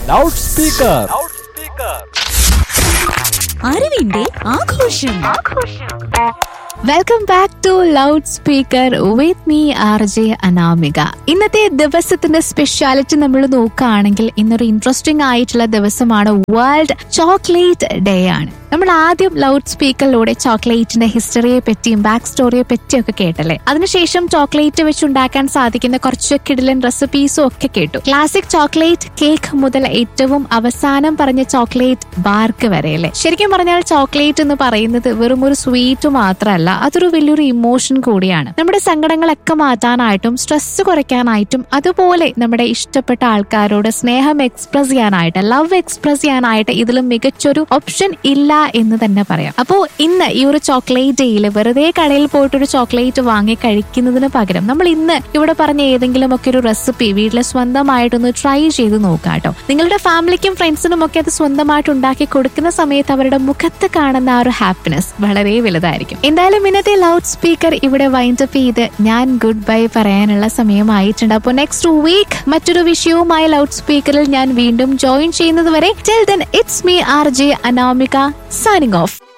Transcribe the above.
loud speaker അറിവിന്റെ ആഘോഷം welcome back to loud speaker with me R J Anamika ഇന്നത്തെ ദിവസത്തിന്റെ സ്പെഷ്യാലിറ്റി നമ്മൾ നോക്കുകയാണെങ്കിൽ ഇന്നൊരു ഇൻട്രസ്റ്റിംഗ് ആയിട്ടുള്ള ദിവസമാണ് വേൾഡ് ചോക്ലേറ്റ് ഡേ ആണ് നമ്മൾ ആദ്യം ലൗഡ് സ്പീക്കറിലൂടെ ചോക്ലേറ്റിന്റെ ഹിസ്റ്ററിയെ പറ്റിയും ബാക്ക് സ്റ്റോറിയെ പറ്റിയും ഒക്കെ കേട്ടല്ലേ അതിനുശേഷം ചോക്ലേറ്റ് വെച്ച് ഉണ്ടാക്കാൻ സാധിക്കുന്ന കുറച്ച് കിടിലൻ റെസിപ്പീസും ഒക്കെ കേട്ടു ക്ലാസിക് ചോക്ലേറ്റ് കേക്ക് മുതൽ ഏറ്റവും അവസാനം പറഞ്ഞ ചോക്ലേറ്റ് ബാർക്ക് വരെ അല്ലേ ശരിക്കും പറഞ്ഞാൽ ചോക്ലേറ്റ് എന്ന് പറയുന്നത് വെറും ഒരു സ്വീറ്റ് മാത്രമല്ല അതൊരു വലിയൊരു ഇമോഷൻ കൂടിയാണ് നമ്മുടെ സങ്കടങ്ങളൊക്കെ മാറ്റാനായിട്ടും സ്ട്രെസ് കുറയ്ക്കാനായിട്ടും അതുപോലെ നമ്മുടെ ഇഷ്ടപ്പെട്ട ആൾക്കാരോട് സ്നേഹം എക്സ്പ്രസ് ചെയ്യാനായിട്ട് ലവ് എക്സ്പ്രസ് ചെയ്യാനായിട്ട് ഇതിലും മികച്ചൊരു ഓപ്ഷൻ ഇല്ല എന്ന് തന്നെ പറയാം അപ്പോ ഇന്ന് ഈ ഒരു ചോക്ലേറ്റ് ഡേയിൽ വെറുതെ കടയിൽ പോയിട്ട് ഒരു ചോക്ലേറ്റ് വാങ്ങി കഴിക്കുന്നതിന് പകരം നമ്മൾ ഇന്ന് ഇവിടെ പറഞ്ഞ ഏതെങ്കിലും ഒക്കെ ഒരു റെസിപ്പി വീട്ടിൽ സ്വന്തമായിട്ടൊന്ന് ട്രൈ ചെയ്ത് നോക്കാം കേട്ടോ നിങ്ങളുടെ ഫാമിലിക്കും ഫ്രണ്ട്സിനും ഒക്കെ അത് സ്വന്തമായിട്ട് ഉണ്ടാക്കി കൊടുക്കുന്ന സമയത്ത് അവരുടെ മുഖത്ത് കാണുന്ന ആ ഒരു ഹാപ്പിനെസ് വളരെ വലുതായിരിക്കും എന്തായാലും ഇന്നത്തെ ലൗഡ് സ്പീക്കർ ഇവിടെ വൈൻഡ് അപ്പ് ചെയ്ത് ഞാൻ ഗുഡ് ബൈ പറയാനുള്ള സമയമായിട്ടുണ്ട് അപ്പോൾ നെക്സ്റ്റ് വീക്ക് മറ്റൊരു വിഷയവുമായി ലൗഡ് സ്പീക്കറിൽ ഞാൻ വീണ്ടും ജോയിൻ ചെയ്യുന്നത് വരെ tell then it's me R J Anamika signing of